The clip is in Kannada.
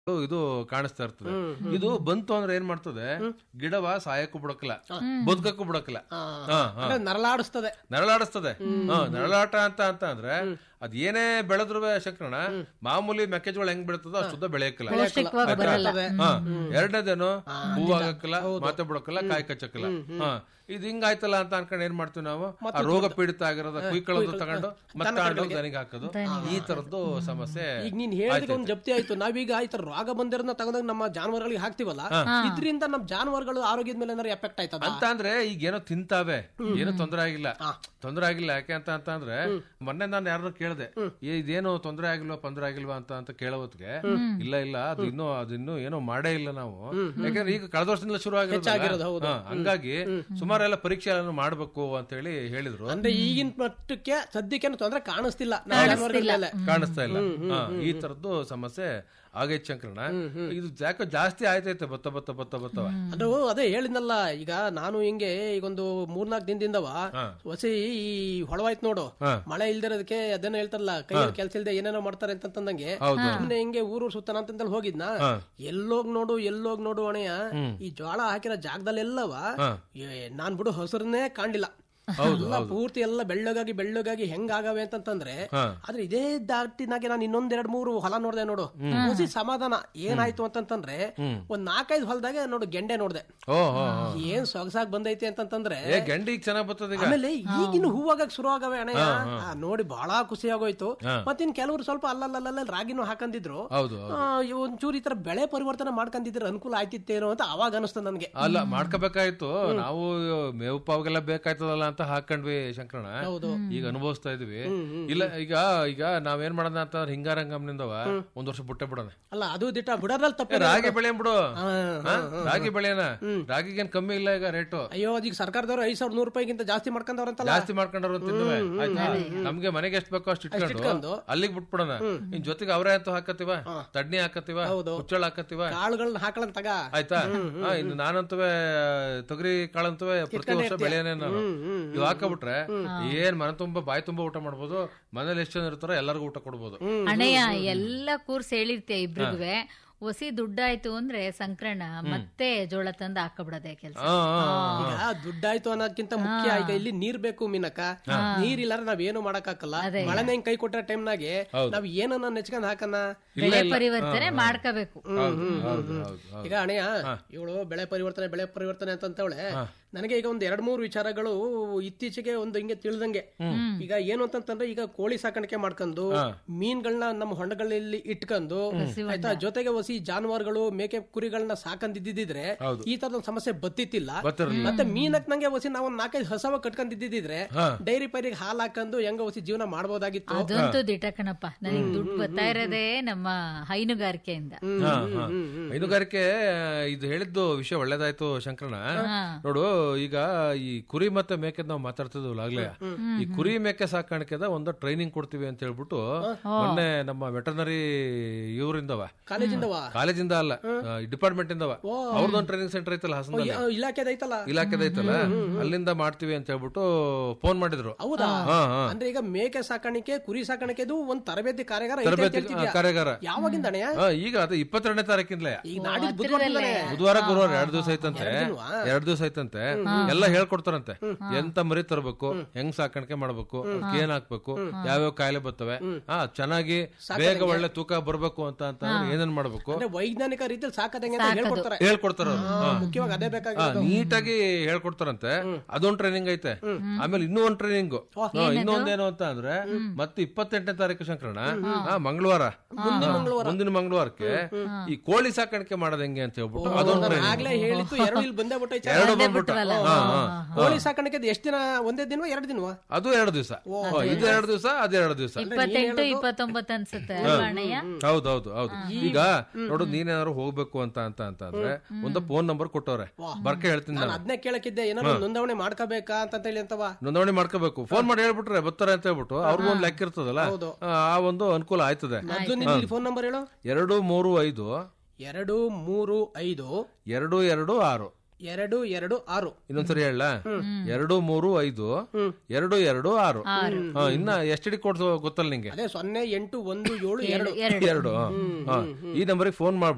ಇದು ಕಾಣಿಸ್ತಾ ಇರ್ತದೆ ಇದು ಬಂತು ಅಂದ್ರೆ ಏನ್ ಮಾಡ್ತದೆ ಗಿಡವ ಸಾಯಕ್ಕೂ ಬಿಡಕ್ಲ ಬದುಕಕ್ಕೂ ಬಿಡಕ್ಲ ಹಾ, ಹಾ. ಅಂದ್ರೆ ನರಳಾಡಿಸ್ತದೆ ನೆರಳಾಡಿಸ್ತದೆ ಹಾ, ನೆರಳಾಟ ಅಂತ ಅಂತ ಅಂದ್ರೆ ಅದ್ ಏನೇ ಬೆಳೆದ್ರು ಶಂಕರಣ ಮಾಮೂಲಿ ಮೆಕ್ಕೆಜೋಳ ಹೆಂಗ್ ಬೆಳೀತದೋ ಅಷ್ಟುದ್ದ ಬೆಳೆಯಕ್ಕಲ್ಲ ಪೌಷ್ಟಿಕವಾಗಿ ಬರಲ್ಲ ಹಾ ಎರಡನೇದೇನು ಹೂವಾಗಕ್ಕಲ್ಲ ಮಾತೆ ಬಿಡಕ್ಕಲ್ಲ ಕಾಯಿ ಕಚ್ಚಕ್ಕಲ್ಲ ಹಾ ಇದು ಹಿಂಗಾಯ್ತಲ್ಲ ಅಂತ ಅನ್ಕೊಂಡು ಏನ್ ಮಾಡ್ತೀವಿ ನಾವು ಆ ರೋಗ ಪೀಡಿತ ಆಗಿರೋದ ಕುಯ್ಕೊಳ್ಳೋದು ತಗೊಂಡು ಮತ್ತೆ ತಗೊಂಡೋಗಿ ದನಿಗೆ ಹಾಕೋದು ಈ ತರದ್ದು ಸಮಸ್ಯೆ ಈಗ ನೀನ್ ಹೇಳಿದ ಒಂದು ಜಪ್ತಿ ಆಯ್ತು ನಾವೀಗ ಈ ತರ ರೋಗ ಬಂದಿರೋದನ್ನ ತಗೊಂಡಾಗ ನಮ್ಮ ಜಾನುವಾರುಗಳಿಗೆ ಹಾಕ್ತಿವಲ್ಲ ಇದರಿಂದ ನಮ್ಮ ಜಾನುವಾರುಗಳು ಆರೋಗ್ಯದ ಮೇಲೆ ಏನಾದ್ರು ಎಫೆಕ್ಟ್ ಆಯ್ತದ ಅಂತ ಅಂದ್ರೆ ಈಗ ಏನೋ ತಿಂತಾವೆ ಏನೋ ತೊಂದರೆ ಆಗಿಲ್ಲ ತೊಂದರೆ ಆಗಿಲ್ಲ ಯಾಕೆ ಅಂತ ಅಂತ ಅಂದ್ರೆ ಮೊನ್ನೆ ನಾನು ಯಾರನ್ನ ಕೇಳಿದೆ ಇದೇನು ತೊಂದರೆ ಆಗಿಲ್ವಾ ತೊಂದರೆ ಆಗಿಲ್ವಾ ಅಂತ ಅಂತ ಕೇಳೋ ಹೊತ್ತಿಗೆ ಇಲ್ಲ ಇಲ್ಲ ಅದು ಇನ್ನೂ ಅದು ಇನ್ನೂ ಏನೋ ಮಾಡೇ ಇಲ್ಲ ನಾವು ಯಾಕಂದ್ರೆ ಈಗ ಕಳೆದ ವರ್ಷದಿಂದ ಶುರು ಆಗಿರೋದು ಹಂಗಾಗಿ ಸುಮಾರೆಲ್ಲ ಪರೀಕ್ಷೆ ಎಲ್ಲ ಮಾಡ್ಬೇಕು ಅಂತ ಹೇಳಿ ಹೇಳಿದ್ರು ಅಂದ್ರೆ ಈಗಿನ ಮಟ್ಟಕ್ಕೆ ಸದ್ಯಕ್ಕೆ ತೊಂದ್ರೆ ಕಾಣಿಸ್ತಿಲ್ಲ ನಮ್ಮ ಜಾನುವಾರುಗಳ ಮೇಲೆ ಕಾಣಿಸ್ತಾ ಇಲ್ಲ ಹಾ, ಈ ತರದ್ದು ಸಮಸ್ಯೆ ಆಗೈತ್ ಶಂಕರಣ ಇದು ಯಾಕೋ ಜಾಸ್ತಿ ಆಯ್ತೈತೆ ಬತ್ತ ಬತ್ತ ಬತ್ತ ಬತ್ತವ ಅದು ಅದೇ ಹೇಳಿದ್ನಲ್ಲ ಈಗ ನಾನು ಹಿಂಗೆ ಈಗೊಂದು ಮೂರ್ನಾಲ್ಕು ದಿನದಿಂದವ ಹೊಸಿ ಈ ಹೊಳವಾಯ್ತು ನೋಡು ಮಳೆ ಇಲ್ದಿರೋದಕ್ಕೆ ಅದೇನೋ ಹೇಳ್ತಾರಲ್ಲ ಕೈಯಲ್ಲಿ ಕೆಲ್ಸ ಇಲ್ದೆ ಏನೇನೋ ಮಾಡ್ತಾರೆ ಅಂತಂದಂಗೆ ಸುಮ್ನೆ ಹಿಂಗೆ ಊರೂರ್ ಸುತ್ತನ ಅಂತಂದೇಳಿ ಹೋಗಿದ್ನ ಎಲ್ಲೋಗ್ ನೋಡು ಎಲ್ಲೋಗ್ ನೋಡು ಅಣೆಯ ಈ ಜೋಳ ಹಾಕಿರೋ ಜಾಗದಲ್ಲೆಲ್ಲವ ಏ, ನಾನ್ ಬಿಡು ಹಸುರನ್ನೇ ಕಾಣ್ಲಿಲ್ಲ ಎಲ್ಲ ಪೂರ್ತಿ ಎಲ್ಲ ಬೆಳ್ಳಗಾಗಿ ಬೆಳ್ಳಗಾಗಿ ಹೆಂಗಾಗವೆ ಅಂತಂತಂದ್ರೆ ಆದ್ರೆ ಇದೇ ದಾಟಿನಾಗೆ ನಾನು ಇನ್ನೊಂದೆರಡ್ ಮೂರು ಹೊಲ ನೋಡ್ದೆ ನೋಡು ಖುಷಿ ಸಮಾಧಾನ ಏನಾಯ್ತು ಅಂತಂತಂದ್ರೆ ಒಂದ್ ನಾಲ್ಕೈದು ಹೊಲದಾಗ ನೋಡು ಗೆಂಡೆ ನೋಡ್ದೆ ಓ ಹೋ ಹೋ. ಏನ್ ಸೊಗಸಾಗ್ ಬಂದೈತಿ ಅಂತಂತಂದ್ರೆ ಏ ಗಂಡಿ ಈಗ ಚೆನ್ನಾಗ್ ಬರ್ತದ ಈಗ ಆಮೇಲೆ ಈಗಿನ ಹೂವಾಗಕ್ ಶುರು ಆಗವೆ ಅಣ್ಣಯ್ಯ ಆ, ನೋಡಿ ಬಹಳ ಖುಷಿ ಆಗೋಯ್ತು ಮತ್ತಿನ್ ಕೆಲವರು ಸ್ವಲ್ಪ ಅಲ್ಲಲ್ಲಲ್ಲ ರಾಗಿನೂ ಹಾಕಂದಿದ್ರು ಹೌದು ಆ, ಇವ್ ಒಂಚೂರು ಈ ತರ ಬೆಳೆ ಪರಿವರ್ತನೆ ಮಾಡ್ಕೊಂಡಿದ್ರೆ ಅನುಕೂಲ ಆಯ್ತಿತ್ತೇನೋ ಅಂತ ಅವಾಗ ಅನಿಸ್ತ ನನ್ಗೆ ಅಲ್ಲ ಮಾಡ್ಕೋಬೇಕಾಯ್ತು ನಾವು ಮೇವು ಪಾವ್ಗೆಲ್ಲ ಬೇಕಾಯ್ತದಲ್ಲ ಅಂತ ಹಾಕೊಂಡ್ವಿ ಶಂಕರಣ ಹೌದು. ಈಗ ಅನುಭವಿಸ್ತಾ ಇದೀವಿ ಇಲ್ಲ ಈಗ ಈಗ ನಾವೇನ್ ಮಾಡೋಣ ಅಂತ ಹಿಂಗಾರಂಗಮ್ನಿಂದವ ಒಂದ್ ವರ್ಷ ಬುಟ್ಟೆ ಬಿಡೋಣ ಅಲ್ಲ ಅದು ದಿಟ್ಟ ಬಿಡೋದ್ರಲ್ಲಿ ಏ, ತಪ್ಪೇ ರಾಗಿ ಬೆಳೆ ಬಿಡು ಹಾ? ರಾಗಿ ಬೆಳೆನ ರಾಗಿಗೇನ್ ಕಮ್ಮಿ ಇಲ್ಲ ಈಗ ರೇಟು ಅಯ್ಯೋ ಅದೀಗ ಸರ್ಕಾರದವ್ರು ಐದ್ ಸಾವಿರದ ನೂರು ರೂಪಾಯಿಗಿಂತ ಜಾಸ್ತಿ ಮಾಡ್ಕೊಂಡವ್ರಂತಲ್ಲ ಜಾಸ್ತಿ ಮಾಡ್ಕೊಂಡ್ರು ತಿಂದುವೆ ಆಯ್ತಾ ನಮ್ಗೆ ಮನೆಗೆ ಎಷ್ಟ್ ಬೇಕೋ ಅಷ್ಟು ಇಟ್ಕೊಂಡು ಅಲ್ಲಿಗೆ ಬಿಟ್ಬಿಡೋಣ ಇನ್ ಜೊತೆಗೆ ಅವರೇ ಅಂತ ಹಾಕತ್ತೀವ ತಡ್ನಿ ಹಾಕತ್ತೀವ ಹುಚ್ಚಳ ಹಾಕತ್ತೀವ ಕಾಳುಗಳನ್ನ ಹಾಕಳಂತ ತಗ ಆಯ್ತಾ ಹಾ, ಇನ್ನು ನಾನಂತವೇ ತೊಗರಿ ಕಾಳಂತವೇ ಪ್ರತಿ ವರ್ಷ ಬೆಳೆಯನೇ ನಾನು ಇವ್ ಹಾಕಬಿಟ್ರೆ ಏನ್ ಮನೆ ತುಂಬಾ ಬಾಯಿ ತುಂಬಾ ಊಟ ಮಾಡ್ಬೋದು ಮನೇಲಿ ಎಷ್ಟು ಜನ ಇರ್ತಾರೋ ಎಲ್ಲರಿಗೂ ಊಟ ಕೊಡ್ಬೋದು ಅಣ್ಣಯ್ಯ ಎಲ್ಲ ಕೂರ್ಸ್ ಹೇಳಿರ್ತೀಯ ಇಬ್ರಿಗುವೆ ಹೊಸಿ ದುಡ್ಡಾಯ್ತು ಅಂದ್ರೆ ಸಂಕ್ರಣ ಮತ್ತೆ ಜೋಳ ತಂದು ಹಾಕಬಿಡೋದೆ ಕೆಲ್ಸ ಹಾ, ಹಾ, ಹಾ. ಈಗ ದುಡ್ಡಾಯ್ತು ಅನ್ನೋದಕ್ಕಿಂತ ಮುಖ್ಯ ಈಗ ಇಲ್ಲಿ ನೀರ್ ಬೇಕು ಮೀನಕ್ಕ ನೀರ್ ಇಲ್ಲಾರ ನಾವ್ ಏನು ಮಾಡಕ್ಕಾಗಲ್ಲ ಮಳೆನೇ ಹಿಂಗ್ ಕೈ ಕೊಟ್ಟ ಟೈಮ್ನಾಗೆ ನಾವ್ ಏನನ್ನ ನೆಚ್ಕೊಂಡ್ ಹಾಕನ ಬೆಳೆ ಪರಿವರ್ತನೆ ಮಾಡ್ಕೋಬೇಕು ಹೌದು ಹೌದು ಹೌದು ಈಗ ಅಣೆಯ ಇವಳು ಬೆಳೆ ಪರಿವರ್ತನೆ ಬೆಳೆ ಪರಿವರ್ತನೆ ಅಂತಂತವಳೆ ನನಗೆ ಈಗ ಒಂದ್ ಎರಡ್ ಮೂರು ವಿಚಾರಗಳು ಇತ್ತೀಚೆಗೆ ಒಂದು ಹಿಂಗೆ ತಿಳಿದಂಗೆ ಈಗ ಏನು ಅಂತಂತಂದ್ರೆ ಈಗ ಕೋಳಿ ಸಾಕಾಣಿಕೆ ಮಾಡ್ಕೊಂಡು ಮೀನ್ಗಳನ್ನ ನಮ್ಮ ಹೊಂಡಗಳಲ್ಲಿ ಇಟ್ಕೊಂಡು ಆಯ್ತಾ ಜೊತೆಗೆ ಹೊಸಿ ಜಾನುವಾರುಗಳು ಮೇಕೆ ಕುರಿಗಳನ್ನ ಸಾಕಂದಿದ್ದಿದ್ರೆ ಈ ತರದ ಸಮಸ್ಯೆ ಬತ್ತಿತ್ತಿಲ್ಲ ಗೊತ್ತಿರಲಿಲ್ಲ ಮತ್ತೆ ಮೀನಕ್ ನಂಗೆ ಹೊಸಿ ನಾವು ಒಂದ್ ನಾಲ್ಕೈದು ಹಸವ ಕಟ್ಕೊಂಡಿದ್ದಿದ್ರೆ ಡೈರಿ ಪೈರಿಗೆ ಹಾಲ್ ಹಾಕೊಂಡು ಹೆಂಗ ಹೊಸಿ ಜೀವನ ಮಾಡ್ಬೋದಾಗಿತ್ತು ಅದಂತೂ ದಿಟ ಕಣಪ್ಪ ನನಗೆ ದುಡ್ಡು ಬರ್ತಾ ಇರೋದೇ ನಮ್ಮ ಹೈನುಗಾರಿಕೆಯಿಂದ ಹಾ, ಹಾ. ಹೈನುಗಾರಿಕೆ ಇದು ಹೇಳಿದ್ದು ವಿಷಯ ಒಳ್ಳೇದಾಯ್ತು ಶಂಕರಣ ನೋಡು ಈಗ ಈ ಕುರಿ ಮತ್ತೆ ಮೇಕೆ ನಾವು ಮಾತಾಡ್ತಿದ್ವಲ್ಲ ಆಗ್ಲೇ ಈ ಕುರಿ ಮೇಕೆ ಸಾಕಾಣಿಕೆದ ಒಂದು ಟ್ರೈನಿಂಗ್ ಕೊಡ್ತೀವಿ ಅಂತ ಹೇಳ್ಬಿಟ್ಟು ಮೊನ್ನೆ ನಮ್ಮ ವೆಟರ್ನರಿ ಇವರಿಂದವ ಕಾಲೇಜಿಂದವ ಕಾಲೇಜಿಂದ ಅಲ್ಲ ಡಿಪಾರ್ಟ್ಮೆಂಟ್ ಇಂದವ ಅವ್ರದೊಂದು ಟ್ರೈನಿಂಗ್ ಸೆಂಟರ್ ಐತಲ್ಲ ಹಾಸನದಲ್ಲಿ ಇಲಾಖೆದೈತಲ್ಲ ಇಲಾಖೆದೈತಲ್ಲ ಅಲ್ಲಿಂದ ಮಾಡ್ತೀವಿ ಅಂತ ಹೇಳ್ಬಿಟ್ಟು ಫೋನ್ ಮಾಡಿದ್ರು ಹೌದಾ ಹಾ ಹಾ ಅಂದ್ರೆ ಈಗ ಮೇಕೆ ಸಾಕಾಣಿಕೆ ಕುರಿ ಸಾಕಾಣಿಕೆದು ಒಂದ್ ತರಬೇತಿ ಕಾರ್ಯಾಗಾರ ಐತೆ ಅಂತ ತರಬೇತಿ ಹೇಳ್ತಿದ್ಯಾ? ಕಾರ್ಯಾಗಾರ ಯಾವಾಗಿಂದ ಅಣ್ಣಯ್ಯ ಹಾ, ಈಗ ಅದು ಇಪ್ಪತ್ತೆರಡನೇ ತಾರೀಕಿಂದಲೇ ಈಗ ನಾಡಿದ್ದು ಬುಧವಾರದಿಂದಲೇ. ಬುಧವಾರ ಗುರುವಾರ ಎರಡ್ ದಿವಸ ಐತಂತೆ ದಿನವಾ? ಎರಡ್ ದಿವಸ ಐತಂತೆ ಎಲ್ಲ ಹೇಳ್ಕೊಡ್ತಾರಂತೆ ಎಂತ ಮರಿ ತರಬೇಕು ಹೆಂಗ್ ಸಾಕಾಣಿಕೆ ಮಾಡ್ಬೇಕು ಅದಕ್ಕೆ ಏನ್ ಹಾಕ್ಬೇಕು ಯಾವ್ಯಾವ ಕಾಯಿಲೆ ಬರ್ತವೆ ಹಾ ಚೆನ್ನಾಗಿ ಬೇಗ ಒಳ್ಳೆ ತೂಕ ಬರ್ಬೇಕು ಅಂತ ಅಂತ ಅಂದ್ರೆ ಏನೇನ್ ಮಾಡ್ಬೇಕು ಅಂದ್ರೆ ವೈಜ್ಞಾನಿಕ ರೀತಿಯಲ್ಲಿ ಸಾಕದಂಗೆ ಅಂತ ಹೇಳ್ಕೊಡ್ತಾರೆ ಹೇಳ್ಕೊಡ್ತಾರ ಅವ್ರು. ಹಾ, ಹಾ. ಮುಖ್ಯವಾಗಿ ಅದೇ ಹಾ, ಬೇಕಾಗಿರೋದು ನೀಟಾಗಿ ಹೇಳ್ಕೊಡ್ತಾರಂತೆ ಅದೊಂದ್ ಟ್ರೈನಿಂಗ್ ಐತೆ ಆಮೇಲೆ ಇನ್ನೂ ಒಂದ್ ಟ್ರೈನಿಂಗ್ ಇನ್ನೊಂದೇನು ಅಂತ ಅಂದ್ರೆ ಮತ್ತೆ ಇಪ್ಪತ್ತೆಂಟನೇ ತಾರೀಕು ಶಂಕರಣ ಹಾ, ಮಂಗಳವಾರ ಹಾ, ಮುಂದಿನ ಮಂಗಳವಾರಕ್ಕೆ ಈ ಕೋಳಿ ಸಾಕಾಣಿಕೆ ಮಾಡೋದ್ ಹೆಂಗೆ ಅಂತ ಹೇಳ್ಬಿಟ್ಟು ಅದೊಂದ್ ಟ್ರೈನಿಂಗ್ ಆಗ್ಲೇ ಹೇಳಿತ್ತು ಎರಡು ಇಲ್ಲಿ ಬಂದೇ ಬಿಟ್ಟೈತೆ ಎರಡು ಬಂದ್ಬಿಟ್ಟು ಹಾ, ಹಾ. ಕೋಳಿ ಸಾಕಾಣಿಕೆ ಎಷ್ಟ್ ದಿನ ಒಂದೇ ದಿನವಾ ಎರಡು ದಿನವಾ ಅದು ಎರಡು ದಿವಸ ಇದು ಎರಡು ದಿವಸ ಅದು ಎರಡು ದಿವಸ ಇಪ್ಪತ್ತೆಂಟು ಇಪ್ಪತ್ತೊಂಬತ್ತು ಅನ್ಸುತ್ತೆ ಅಲ್ವಾ ಅಣ್ಣಯ್ಯ ಹೌದೌದು ಹೌದು ಈಗ ನೋಡು ನೀನೇನಾದ್ರು ಹೋಗ್ಬೇಕು ಅಂತ ಅಂತ ಅಂತ ಅಂದ್ರೆ ಒಂದು ಫೋನ್ ನಂಬರ್ ಕೊಟ್ಟವ್ರೆ ಬರ್ಕೆ ಹೇಳ್ತೀನಿ ನಾನು ಅದನ್ನೇ ಕೇಳಕ್ಕಿದ್ದೆ ಏನಾದ್ರು ನೋಂದಣಿ ಮಾಡ್ಕೋಬೇಕಾ ಅಂತ ಹೇಳಿ ಅಂತವ ನೋಂದಣಿ ಮಾಡ್ಕೋಬೇಕು ಫೋನ್ ಮಾಡಿ ಹೇಳ್ಬಿಟ್ರೆ ಬರ್ತಾರೆ ಅಂತ ಹೇಳ್ಬಿಟ್ಟು ಅವ್ರಿಗೂ ಒಂದು ಲೆಕ್ಕ ಇರ್ತದಲ್ಲ ಆ, ಆ ಒಂದು ಅನುಕೂಲ ಆಯ್ತದೆ ಮೊದ್ಲು ನಿನ್ ಫೋನ್ ನಂಬರ್ ಹೇಳು ಎರಡು ಮೂರು ಐದು ಎರಡು ಮೂರು ಐದು ಎರಡು ಎರಡು ಆರು ಎರಡು ಎರಡು ಆರು ಇನ್ನೊಂದ್ಸರಿ ಹೇಳ ಎರಡು ಮೂರು ಐದು ಎರಡು ಎರಡು ಆರು ಹಾ, ಇನ್ನ ಎಷ್ಟಡಿ ಕೊಡ್ಸೋ ಗೊತ್ತಲ್ಲ ನಿಂಗೆ ಅದೇ ಸೊನ್ನೆ ಎಂಟು ಒಂದು ಏಳು ಎರಡು ಎರಡು ಹಾ. ಹಾ. ಈ ನಂಬರಿಗೆ ಫೋನ್ ಮಾಡ್ಬಿಟ್ಟು